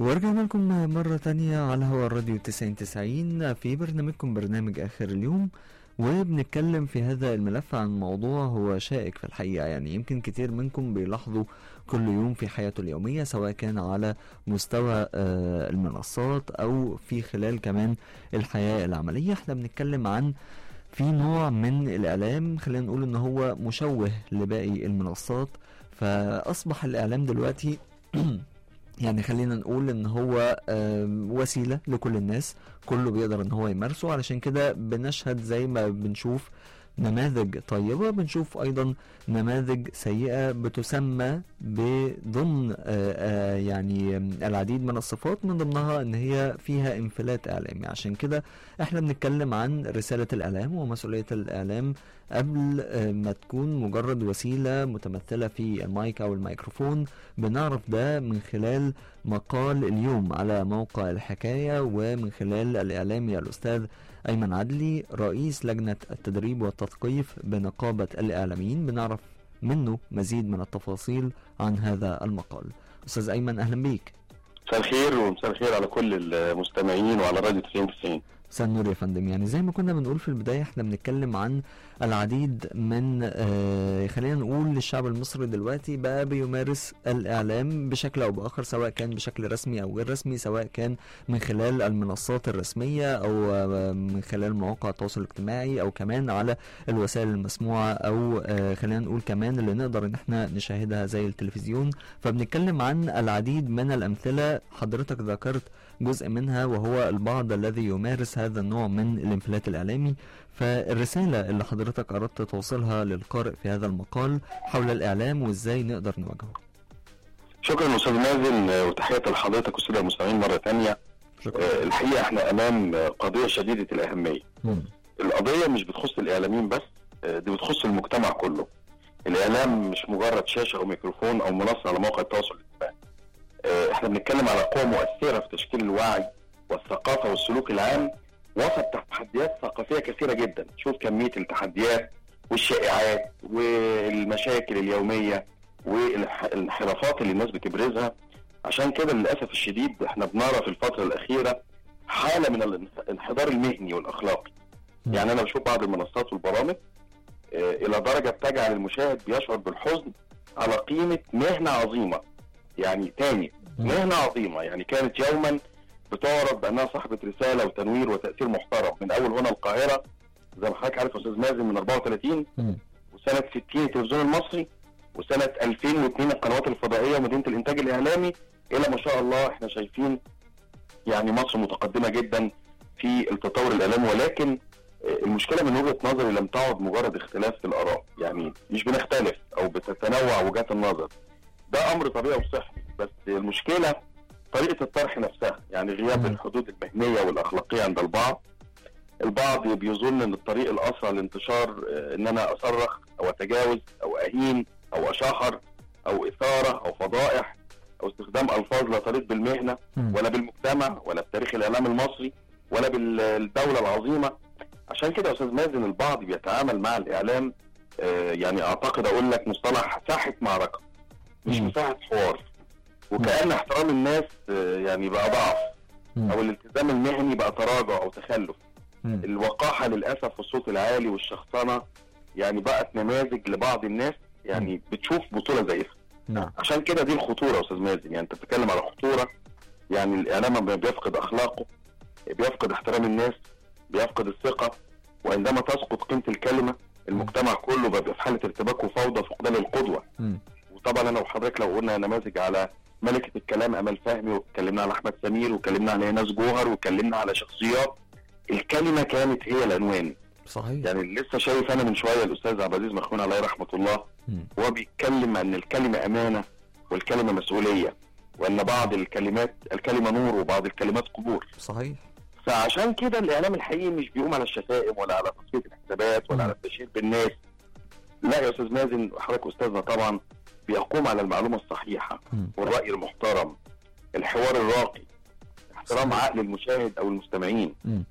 ورجعنا لكم مرة تانية على هوا الراديو 9090 في برنامجكم برنامج آخر اليوم وبنتكلم في هذا الملف عن موضوع هو شائك في الحقيقة يعني يمكن كتير منكم بيلاحظوا كل يوم في حياته اليومية سواء كان على مستوى آه، المنصات أو في خلال كمان الحياة العملية احنا بنتكلم عن في نوع من الإعلام خلينا نقول إن هو مشوه لباقي المنصات فأصبح الإعلام دلوقتي يعني خلينا نقول ان هو آم، وسيله لكل الناس كله بيقدر ان هو يمارسه علشان كده بنشهد زي ما بنشوف نماذج طيبه بنشوف ايضا نماذج سيئه بتسمى بضمن آه، آه، يعني آم، العديد من الصفات من ضمنها ان هي فيها انفلات اعلامي عشان كده احنا بنتكلم عن رساله الاعلام ومسؤوليه الاعلام قبل آه، ما تكون مجرد وسيله متمثله في المايك او الميكروفون بنعرف ده من خلال مقال اليوم على موقع الحكاية ومن خلال الإعلامي الأستاذ أيمن عدلي رئيس لجنة التدريب والتثقيف بنقابة الإعلاميين بنعرف منه مزيد من التفاصيل عن هذا المقال أستاذ أيمن أهلا بيك مساء الخير ومساء الخير على كل المستمعين وعلى راديو 90 90 مساء النور يا فندم يعني زي ما كنا بنقول في البداية احنا بنتكلم عن العديد من آه خلينا نقول للشعب المصري دلوقتي بقى بيمارس الإعلام بشكل أو بآخر سواء كان بشكل رسمي أو غير رسمي سواء كان من خلال المنصات الرسمية أو آه من خلال مواقع التواصل الاجتماعي أو كمان على الوسائل المسموعة أو آه خلينا نقول كمان اللي نقدر إن احنا نشاهدها زي التلفزيون فبنتكلم عن العديد من الأمثلة حضرتك ذكرت جزء منها وهو البعض الذي يمارس هذا النوع من الانفلات الإعلامي فالرسالة اللي حضرتك أردت توصلها للقارئ في هذا المقال حول الإعلام وإزاي نقدر نواجهه شكرا استاذ مازن آه، وتحيه لحضرتك والساده المستمعين مره ثانيه آه، الحقيقه احنا امام آه، قضيه شديده الاهميه مم. القضيه مش بتخص الاعلاميين بس آه، دي بتخص المجتمع كله الاعلام مش مجرد شاشه او ميكروفون او منصه على موقع التواصل الاجتماعي آه، احنا بنتكلم على قوه مؤثره في تشكيل الوعي والثقافه والسلوك العام وسط تحديات ثقافيه كثيره جدا شوف كميه التحديات والشائعات والمشاكل اليوميه والانحرافات اللي الناس بتبرزها عشان كده للاسف الشديد احنا بنرى في الفتره الاخيره حاله من الانحدار المهني والاخلاقي مم. يعني انا بشوف بعض المنصات والبرامج آه، الى درجه بتجعل المشاهد بيشعر بالحزن على قيمه مهنه عظيمه يعني تاني مم. مهنه عظيمه يعني كانت يوما بتعرض بانها صاحبه رساله وتنوير وتاثير محترم من اول هنا القاهره زي ما حضرتك عارف يا استاذ مازن من 34 مم. وسنه 60 التلفزيون المصري وسنه 2002 القنوات الفضائيه ومدينه الانتاج الاعلامي الى ما شاء الله احنا شايفين يعني مصر متقدمه جدا في التطور الاعلامي ولكن آه، المشكله من وجهه نظري لم تعد مجرد اختلاف في الاراء يعني مش بنختلف او بتتنوع وجهات النظر ده امر طبيعي وصحي بس المشكله طريقه الطرح نفسها يعني غياب مم. الحدود المهنيه والاخلاقيه عند البعض البعض بيظن ان الطريق الاسرع للانتشار آه، ان انا اصرخ او اتجاوز او اهين او اشهر او اثاره او فضائح او استخدام الفاظ لا تليق بالمهنه مم. ولا بالمجتمع ولا بتاريخ الاعلام المصري ولا بالدوله العظيمه عشان كده يا استاذ مازن البعض بيتعامل مع الاعلام آه، يعني اعتقد اقول لك مصطلح ساحه معركه مش مم. مساحه حوار وكان احترام الناس آه، يعني بقى ضعف مم. او الالتزام المهني بقى تراجع او تخلف مم. الوقاحه للاسف والصوت العالي والشخصنه يعني بقت نماذج لبعض الناس يعني بتشوف بطوله زيها نعم عشان كده دي الخطوره يا استاذ مازن يعني انت بتتكلم على خطوره يعني الاعلام لما بيفقد اخلاقه بيفقد احترام الناس بيفقد الثقه وعندما تسقط قيمه الكلمه المجتمع كله بيبقى في حاله ارتباك وفوضى فقدان القدوه مم. وطبعا انا وحضرتك لو قلنا نماذج على ملكه الكلام امل فهمي واتكلمنا على احمد سمير واتكلمنا على ايناس جوهر واتكلمنا على شخصيات الكلمه كانت هي العنوان صحيح يعني لسه شايف انا من شويه الاستاذ عبد العزيز مخون عليه رحمه الله مم. وهو بيتكلم ان الكلمه امانه والكلمه مسؤوليه وان بعض الكلمات الكلمه نور وبعض الكلمات قبور صحيح فعشان كده الاعلام الحقيقي مش بيقوم على الشتائم ولا على تصفيه الحسابات ولا مم. على التشهير بالناس لا يا استاذ مازن حضرتك استاذنا طبعا بيقوم على المعلومه الصحيحه مم. والراي المحترم الحوار الراقي احترام عقل المشاهد او المستمعين مم.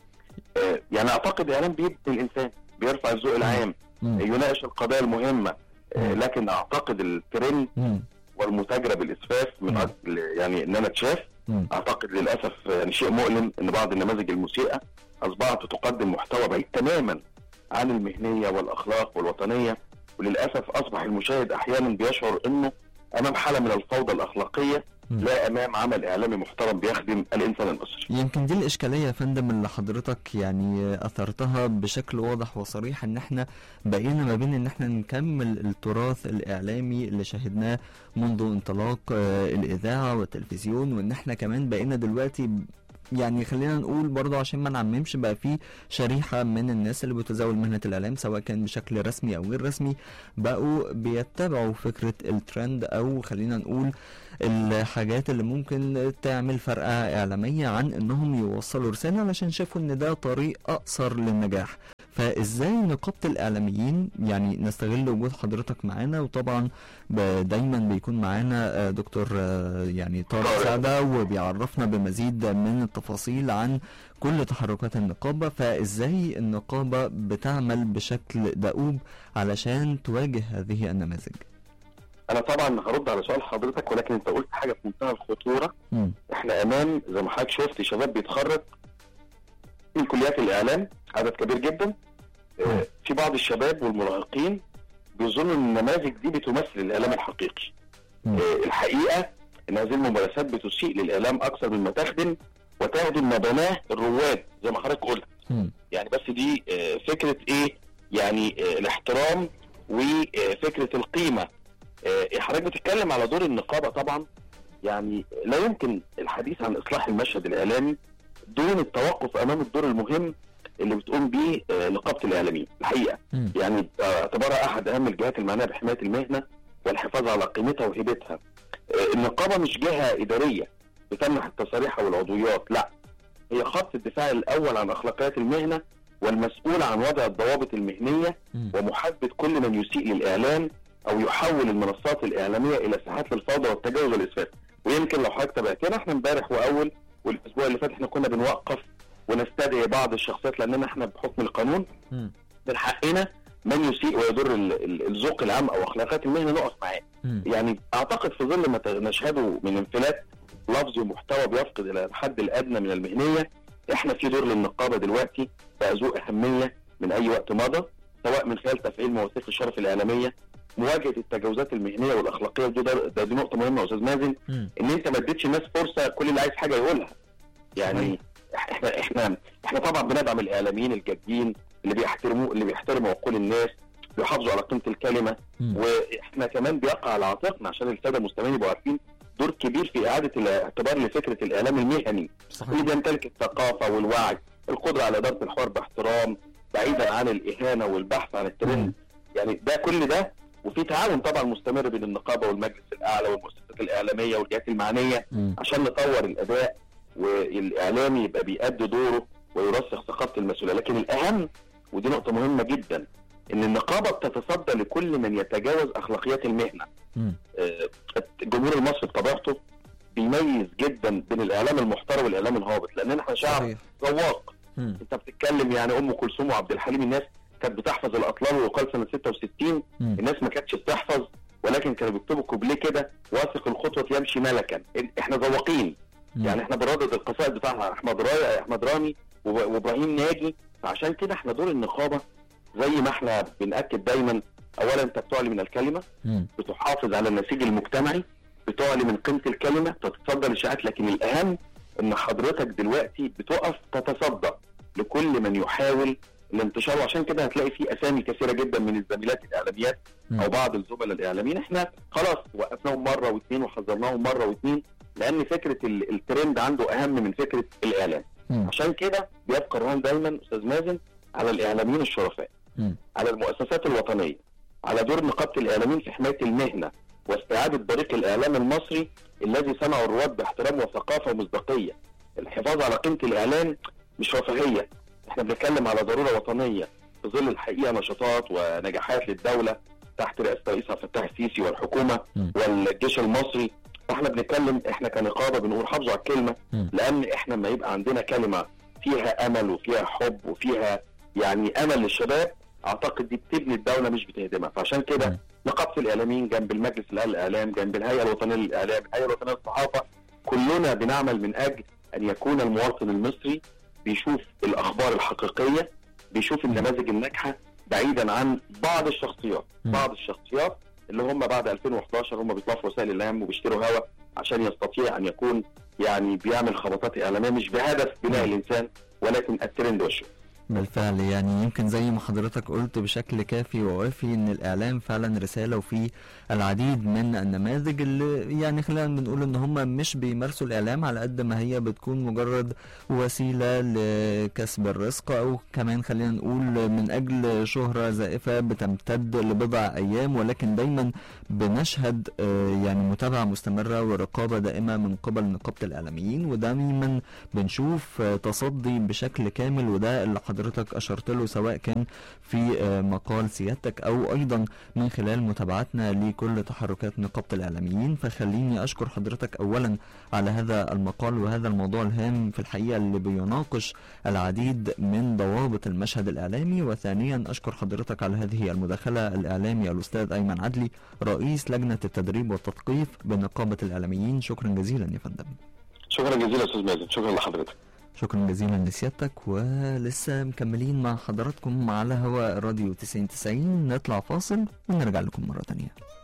آه، يعني اعتقد الاعلام بيبني الانسان بيرفع الذوق العام مم. يناقش القضايا المهمه آه، مم. لكن اعتقد الترند مم. والمتاجره بالاسفاف من مم. اجل يعني ان انا اتشاف مم. اعتقد للاسف يعني شيء مؤلم ان بعض النماذج المسيئه اصبحت تقدم محتوى بعيد تماما عن المهنيه والاخلاق والوطنيه وللاسف اصبح المشاهد احيانا بيشعر انه امام حاله من الفوضى الاخلاقيه مم. لا امام عمل اعلامي محترم بيخدم الانسان المصري يمكن دي الإشكالية يا فندم اللي حضرتك يعني أثرتها بشكل واضح وصريح إن إحنا بقينا ما بين إن إحنا نكمل التراث الإعلامي اللي شاهدناه منذ انطلاق آه، الإذاعة والتلفزيون وإن إحنا كمان بقينا دلوقتي يعني خلينا نقول برضه عشان ما نعممش بقى في شريحة من الناس اللي بتزاول مهنة الإعلام سواء كان بشكل رسمي أو غير رسمي بقوا بيتبعوا فكرة الترند أو خلينا نقول الحاجات اللي ممكن تعمل فرقة إعلامية عن إنهم يوصلوا رسالة علشان شافوا إن ده طريق أقصر للنجاح فإزاي نقابة الإعلاميين يعني نستغل وجود حضرتك معانا وطبعا ب- دايما بيكون معانا آه، دكتور آه، يعني طارق طارق. سعدة وبيعرفنا بمزيد من التفاصيل عن كل تحركات النقابة فإزاي النقابة بتعمل بشكل دؤوب علشان تواجه هذه النماذج انا طبعا هرد على سؤال حضرتك ولكن انت قلت حاجه في منتهى الخطوره مم. احنا امام زي ما حضرتك شفت شباب بيتخرج من كليات الاعلام عدد كبير جدا آه، في بعض الشباب والمراهقين بيظنوا ان النماذج دي بتمثل الاعلام الحقيقي مم. آه، الحقيقه ان هذه الممارسات بتسيء للاعلام اكثر مما تخدم وتهدم ما بناه الرواد زي ما حضرتك قلت مم. يعني بس دي آه، فكره ايه يعني آه، الاحترام وفكره القيمه آه، حضرتك بتتكلم على دور النقابه طبعا يعني لا يمكن الحديث عن اصلاح المشهد الاعلامي دون التوقف امام الدور المهم اللي بتقوم به آه، نقابه الاعلاميين الحقيقه مم. يعني اعتبارها احد اهم الجهات المعنيه بحمايه المهنه والحفاظ على قيمتها وهيبتها. آه، النقابه مش جهه اداريه بتمنح التصاريح او العضويات، لا هي خط الدفاع الاول عن اخلاقيات المهنه والمسؤول عن وضع الضوابط المهنيه مم. ومحاسبه كل من يسيء للاعلام او يحول المنصات الاعلاميه الى ساحات للفوضى والتجاوز والاسفاف. ويمكن لو حضرتك تابعتنا احنا امبارح واول والاسبوع اللي فات احنا كنا بنوقف ونستدعي بعض الشخصيات لاننا احنا بحكم القانون مم. من حقنا من يسيء ويضر ال- ال- الذوق العام او اخلاقيات المهنه نقف معاه مم. يعني اعتقد في ظل ما ت- نشهده من انفلات لفظي ومحتوى بيفقد الى الحد الادنى من المهنيه احنا في دور للنقابه دلوقتي بقى ذو اهميه من اي وقت مضى سواء من خلال تفعيل مواثيق الشرف الاعلاميه مواجهه التجاوزات المهنيه والاخلاقيه ودي ده, ده دي نقطه مهمه يا استاذ مازن مم. ان انت ما اديتش الناس فرصه كل اللي عايز حاجه يقولها يعني احنا احنا احنا طبعا بندعم الاعلاميين الجادين اللي بيحترموا اللي بيحترموا عقول الناس بيحافظوا على قيمه الكلمه مم. واحنا كمان بيقع على عاتقنا عشان الساده المستمعين يبقوا عارفين دور كبير في اعاده الاعتبار لفكره الاعلام المهني اللي صحيح بيمتلك الثقافه والوعي القدره على اداره الحوار باحترام بعيدا عن الاهانه والبحث عن الترند مم. يعني ده كل ده وفي تعاون طبعا مستمر بين النقابه والمجلس الاعلى والمؤسسات الاعلاميه والجهات المعنيه مم. عشان نطور الاداء والاعلامي يبقى بيأدي دوره ويرسخ ثقافه المسؤوليه لكن الاهم ودي نقطه مهمه جدا ان النقابه بتتصدى لكل من يتجاوز اخلاقيات المهنه مم. آه، الجمهور المصري بطبيعته بيميز جدا بين الاعلام المحترم والاعلام الهابط لان احنا شعب صحيح ذواق مم. انت بتتكلم يعني ام كلثوم وعبد الحليم الناس كانت بتحفظ الاطلال ويقال سنه 66 مم. الناس ما كانتش بتحفظ ولكن كانوا بيكتبوا كوبليه كده واثق الخطوه يمشي ملكا احنا ذواقين مم. يعني احنا بنردد القصائد بتاع احمد راي احمد رامي وب- وابراهيم ناجي فعشان كده احنا دور النقابه زي ما احنا بناكد دايما اولا انت بتعلي من الكلمه مم. بتحافظ على النسيج المجتمعي بتعلي من قيمه الكلمه تتصدى للاشاعات لكن الاهم ان حضرتك دلوقتي بتقف تتصدى لكل من يحاول الانتشار وعشان كده هتلاقي في اسامي كثيره جدا من الزميلات الاعلاميات مم. او بعض الزملاء الاعلاميين احنا خلاص وقفناهم مره واثنين وحذرناهم مره واثنين لان فكره ال- الترند عنده اهم من فكره الاعلام مم. عشان كده بيبقى الرهان دايما استاذ مازن على الاعلاميين الشرفاء مم. على المؤسسات الوطنيه على دور نقابه الاعلاميين في حمايه المهنه واستعاده بريق الاعلام المصري الذي صنعه الرواد باحترام وثقافه ومصداقيه الحفاظ على قيمه الاعلام مش رفاهيه احنا بنتكلم على ضروره وطنيه في ظل الحقيقه نشاطات ونجاحات للدوله تحت رئاسه الرئيس عبد الفتاح السيسي والحكومه مم. والجيش المصري فاحنا بنتكلم احنا كنقابه بنقول حافظوا على الكلمه مم. لان احنا لما يبقى عندنا كلمه فيها امل وفيها حب وفيها يعني امل للشباب اعتقد دي بتبني الدوله مش بتهدمها فعشان مم. كده نقابه الاعلاميين جنب المجلس الاعلى للاعلام جنب الهيئه الوطنيه للاعلام الهيئه الوطنيه للصحافه كلنا بنعمل من اجل ان يكون المواطن المصري بيشوف الاخبار الحقيقيه بيشوف النماذج الناجحه بعيدا عن بعض الشخصيات م. بعض الشخصيات اللي هم بعد 2011 هم بيطلعوا في وسائل الاعلام وبيشتروا هوا عشان يستطيع ان يكون يعني بيعمل خبطات اعلاميه مش بهدف بناء الانسان ولكن الترند والشو بالفعل يعني يمكن زي ما حضرتك قلت بشكل كافي ووافي ان الاعلام فعلا رساله وفي العديد من النماذج اللي يعني خلينا بنقول ان هم مش بيمارسوا الاعلام على قد ما هي بتكون مجرد وسيله لكسب الرزق او كمان خلينا نقول من اجل شهره زائفه بتمتد لبضع ايام ولكن دايما بنشهد آه، يعني متابعه مستمره ورقابه دائمه من قبل نقابه الاعلاميين ودايما بنشوف آه، تصدي بشكل كامل وده اللي حضرتك اشرت له سواء كان في آه، مقال سيادتك او ايضا من خلال متابعتنا لكل تحركات نقابه الاعلاميين فخليني اشكر حضرتك اولا على هذا المقال وهذا الموضوع الهام في الحقيقه اللي بيناقش العديد من ضوابط المشهد الاعلامي وثانيا اشكر حضرتك على هذه المداخله الاعلامي الاستاذ ايمن عدلي رئيس لجنه التدريب والتثقيف بنقابه الاعلاميين شكرا جزيلا يا فندم شكرا جزيلا استاذ مازن شكرا لحضرتك شكرا جزيلا لسيادتك ولسه مكملين مع حضراتكم على هواء راديو 90 90 نطلع فاصل ونرجع لكم مرة تانية